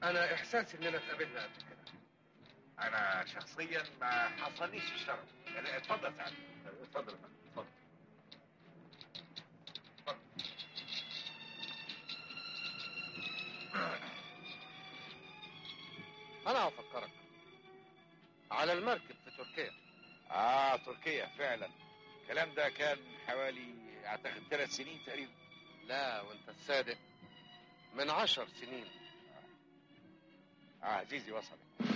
انا احساسي اننا اتقابلنا قبل كده انا شخصيا ما حصلنيش الشرف يعني اتفضل سعد اتفضل يا فندم، اتفضل انا هفكرك على المركب في تركيا اه تركيا فعلا الكلام ده كان حوالي اعتقد ثلاث سنين تقريبا لا وانت الصادق من عشر سنين اه عزيزي وصل